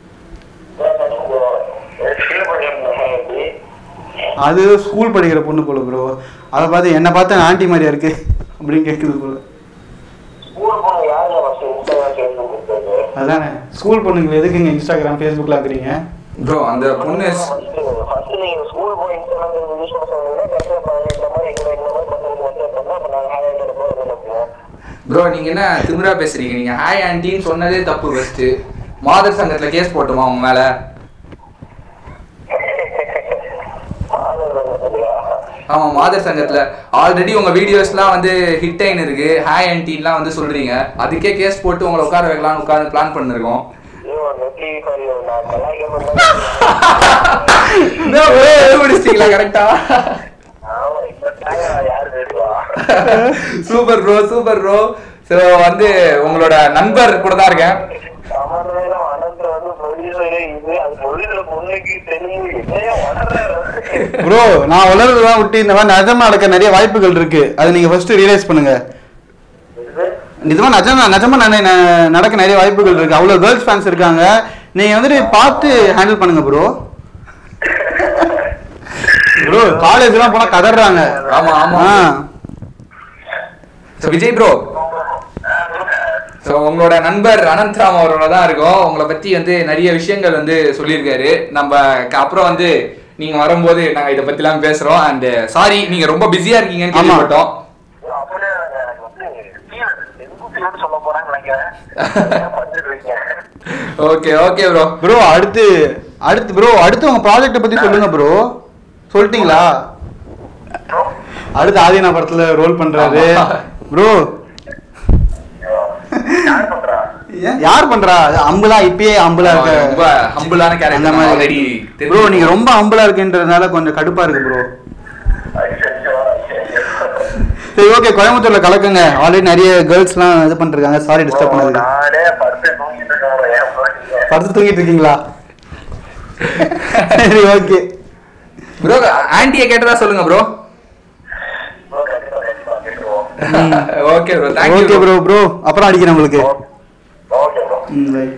அது ஸ்கூல் படிக்கிற பொண்ணு போல ப்ரோ அதை பார்த்து என்னை பார்த்து ஆண்டி மாதிரியா இருக்கு அப்படின்னு கேட்குது போல அதானே ஸ்கூல் பொண்ணுங்க எதுக்குங்க இன்ஸ்டாகிராம் ஃபேஸ்புக்கில் ஆக்குறீங்க ப்ரோ அந்த பொண்ணு ப்ரோ நீங்க என்ன திமிரா பேசுறீங்க நீங்க ஹாய் ஆன்ட்டின்னு சொன்னதே தப்பு ஃபர்ஸ்ட் மாதர் சங்கத்துல கேஸ் போட்டுமா உங்க மேல ஆமா மாதர் சங்கத்துல ஆல்ரெடி உங்க வீடியோஸ்லாம் வந்து ஹிட் ஆயின்னு இருக்கு ஹாய் ஆன்ட்டின்லாம் வந்து சொல்றீங்க அதுக்கே கேஸ் போட்டு உங்களை உட்கார வைக்கலாம்னு உட்காந்து பிளான் பண்ணிருக்கோம் கண்டுபிடிச்சிட்டீங்களா கரெக்டா super bro super bro so வந்து உங்களோட நண்பர் கூட தான் இருக்கேன் ப்ரோ நான் வளர்றதெல்லாம் விட்டு இந்த மாதிரி நிஜமா நடக்க நிறைய வாய்ப்புகள் இருக்கு அதை நீங்க ஃபர்ஸ்ட் ரியலைஸ் பண்ணுங்க நிஜமா நிஜமா நிஜமா நட- ந- நடக்க நிறைய வாய்ப்புகள் இருக்கு அவ்வளோ கேர்ள்ஸ் ஃபேன்ஸ் இருக்காங்க நீங்க வந்துட்டு பார்த்து ஹேண்டில் பண்ணுங்க ப்ரோ ப்ரோ காலேஜ்லாம் போனா கதறாங்க ஆமா, ஆமா. ஆ. ஸோ விஜய் ப்ரோ ஸோ உங்களோட நண்பர் அனந்த்ராம் அவரோட தான் இருக்கோம் உங்களை பத்தி வந்து நிறைய விஷயங்கள் வந்து சொல்லியிருக்காரு நம்ம க- அப்புறம் வந்து நீங்க வரும்போது நாங்க இதை பத்திலாம் பேசுறோம் அண்ட் சாரி நீங்க ரொம்ப பிஸியா இருக்கீங்கன்னு ஆமா. கேள்விப்பட்டோம் அப்படியே எனக்கு வந்து fever, dengue fever சொல்ல போறான்னு நினைக்கிறேன் வந்துட்டு இருக்கேன் ஓகே ஓகே ப்ரோ ப்ரோ அடுத்து அடுத்து ப்ரோ அடுத்து உங்க ப்ராஜெக்ட் பத்தி சொல்லுங்க ப்ரோ சொல்லிட்டீங்களா அடுத்து ஆதினா படத்துல ரோல் பண்றாரு ஆமா. ப்ரோ யார் பண்றா யார் பண்றா அது அம்புலா இப்பயே அம்புலா ரொம்ப இருக்க ஹம்பிளான அந்த கேரக்டர் மாதிரி ஆல்ரெடி ப்ரோ நீங்க ரொம்ப அம்புலா இருக்குன்றதுனால கொஞ்சம் கடுப்பா இருக்கு ப்ரோ ஐயோ, ஐயோ. சரி ஓகே கோயம்புத்தூர்ல கலக்குங்க ஆல்ரெடி நிறைய கேர்ள்ஸ்லாம் இது பண்ணிருக்காங்க சாரி டிஸ்டர்ப் பண்ணதுக்கு நானே படுத்து தூங்கிட்டு இருக்கேன் ஏன் போறீங்க படுத்து தூங்கிட்டு இருக்கீங்களா சரி ஓகே ப்ரோ ஆன்ட்டியை கேட்டதா சொல்லுங்க ப்ரோ bro, கண்டிப்பா கண்டிப்பா கேட்டுருவோம் okay bro thank you okay bro bro அப்புறம் அடிக்கிறேன் உங்களுக்கு ஓகே ப்ரோ ம், bye.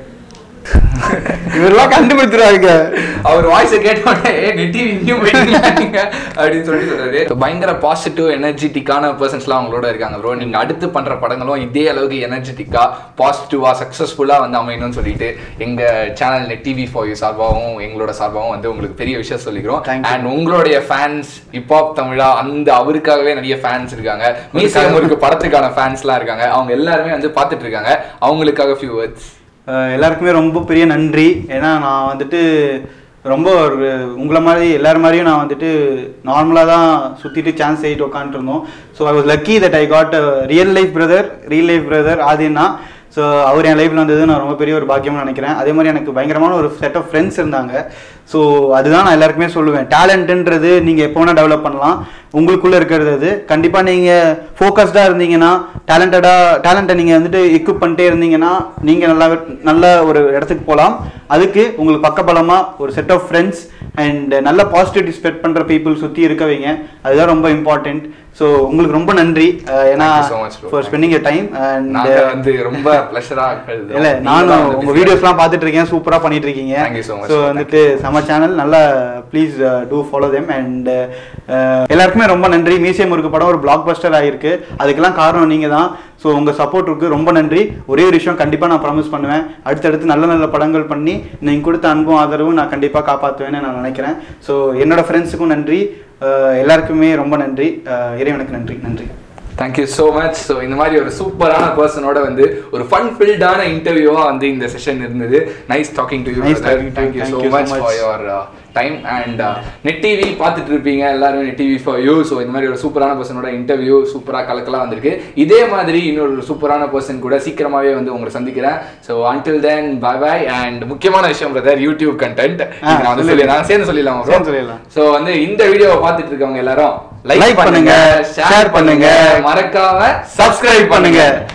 இவரெல்லாம் கண்டுபிடிச்சிருவாங்க அவர் வாய்ஸை கேட்டோடனே நெட்டி இங்கேயும் போயிட்டீங்களா நீங்க அப்படின்னு சொல்லி சொல்றாரு So, பயங்கர பாசிட்டிவ் எனர்ஜெட்டிக்கான பர்சன்ஸ்லாம் அவங்களோட இருக்காங்க ப்ரோ நீங்க அடுத்து பண்ற படங்களும் இதே அளவுக்கு எனர்ஜெட்டிக்கா பாசிட்டிவா சக்சஸ்ஃபுல்லா வந்து அமையணும்னு சொல்லிட்டு எங்க channel net TV for you சார்பாகவும் எங்களோட சார்பாகவும் வந்து உங்களுக்கு பெரிய விஷயம் சொல்லிக்கிறோம் Thank you. அண்ட் உங்களுடைய ஃபேன்ஸ் ஹிப்ஹாப் தமிழா அந்த அவருக்காகவே நிறைய ஃபேன்ஸ் இருக்காங்க மீசியம் இருக்கு படத்துக்கான ஃபேன்ஸ்லாம் இருக்காங்க அவங்க எல்லாருமே வந்து பார்த்துட்டு இருக்காங்க அவங்களுக்காக ஃபியூ வேர்ட்ஸ் அஹ் எல்லாருக்குமே ரொம்ப பெரிய நன்றி ஏன்னா நான் வந்துட்டு ரொம்ப ஒரு உங்களை மாதிரி எல்லார் மாதிரியும் நான் வந்துட்டு நார்மலாக தான் சுற்றிட்டு சான்ஸ் ஆகிட்டு உட்காந்துருந்தோம் so I was lucky that I got real life brother real life brother ஆதினா ஸோ அவர் என் லைஃப்பில் வந்தது நான் ரொம்ப பெரிய ஒரு பாக்கியம்னு நினைக்கிறேன் அதே மாதிரி எனக்கு பயங்கரமான ஒரு செட் ஆஃப் ஃப்ரெண்ட்ஸ் இருந்தாங்க ஸோ அதுதான் நான் எல்லாருக்குமே சொல்லுவேன் டேலண்ட்டுன்றது நீங்கள் எப்போ வேணால் டெவலப் பண்ணலாம் உங்களுக்குள்ளே இருக்கிறது அது கண்டிப்பாக நீங்கள் ஃபோக்கஸ்டாக இருந்தீங்கன்னா டேலண்டடாக டேலண்ட்டை நீங்கள் வந்துட்டு எக்யூப் பண்ணிட்டே இருந்தீங்கன்னா நீங்கள் நல்லா நல்ல ஒரு இடத்துக்கு போகலாம் அதுக்கு உங்களுக்கு பக்கபலமாக ஒரு செட் ஆஃப் ஃப்ரெண்ட்ஸ் அண்ட் நல்ல பாசிட்டிவிட்டி ஸ்ப்ரெட் பண்ணுற பீப்புள் சுற்றி இருக்க வைங்க அதுதான் ரொம்ப இம்பார்ட்டண்ட் ஸோ உங்களுக்கு ரொம்ப நன்றி அஹ் ஏன்னா Thank you so much, bro. For spending your time and நாங்க வந்து ரொம்ப ப்ளஷரா இல்ல நானும் உங்க வீடியோஸ்லாம் பார்த்துட்டு இருக்கேன் சூப்பரா பண்ணிட்டு இருக்கீங்க Thank you so much, so bro. வந்துட்டு நம்ம சேனல் நல்லா please do follow them and எல்லாருக்குமே ரொம்ப நன்றி மீசியம் இருக்கு படம் ஒரு பிளாக் பஸ்டர் ஆயிருக்கு அதுக்கெல்லாம் காரணம் நீங்க தான் ஸோ உங்க சப்போர்ட்டுக்கு ரொம்ப நன்றி ஒரே ஒரு விஷயம் கண்டிப்பா நான் ப்ராமிஸ் பண்ணுவேன் அடுத்தடுத்து நல்ல நல்ல படங்கள் பண்ணி நீங்க கொடுத்த அன்பும் ஆதரவும் நான் கண்டிப்பா காப்பாற்றுவேன்னு நான் நினைக்கிறேன் ஸோ என்னோட ஃப்ரெண்ட்ஸுக்கும் நன்றி அஹ் எல்லாருக்குமே ரொம்ப நன்றி அஹ் இறைவனுக்கு நன்றி நன்றி தேங்க்யூ ஸோ மச் ஸோ இந்த மாதிரி ஒரு சூப்பரான பர்சனோட வந்து ஒரு ஃபன் ஃபில்டான இன்டர்வியூவா வந்து இந்த செஷன் இருந்தது nice talking to you Nice talking to you. Thank you Thank so you so much much. For your time and net TV பார்த்துட்டு இருப்பீங்க எல்லாரும் net TV for you so இந்த மாதிரி ஒரு சூப்பரான பர்சனோட இன்டர்வியூ சூப்பராக கலக்கலாக வந்திருக்கு இதே மாதிரி இன்னொரு சூப்பரான பர்சன் கூட சீக்கிரமாவே வந்து உங்களை சந்திக்கிறேன் so until then bye bye and முக்கியமான விஷயம் பிரதர் யூடியூப் கண்டென்ட் நான் வந்து சொல்லு. சொல்லி நான் சேர்ந்து சொல்லிடலாம் சேர்ந்து சொல்லிடலாம். ஸோ வந்து இந்த வீடியோவை பார்த்துட்டு இருக்கவங்க எல்லாரும் Like லைக் பண்ணுங்க, பண்ணுங்க share ஷேர் பண்ணுங்க பண்ணுங்க, மறக்காம subscribe பண்ணுங்க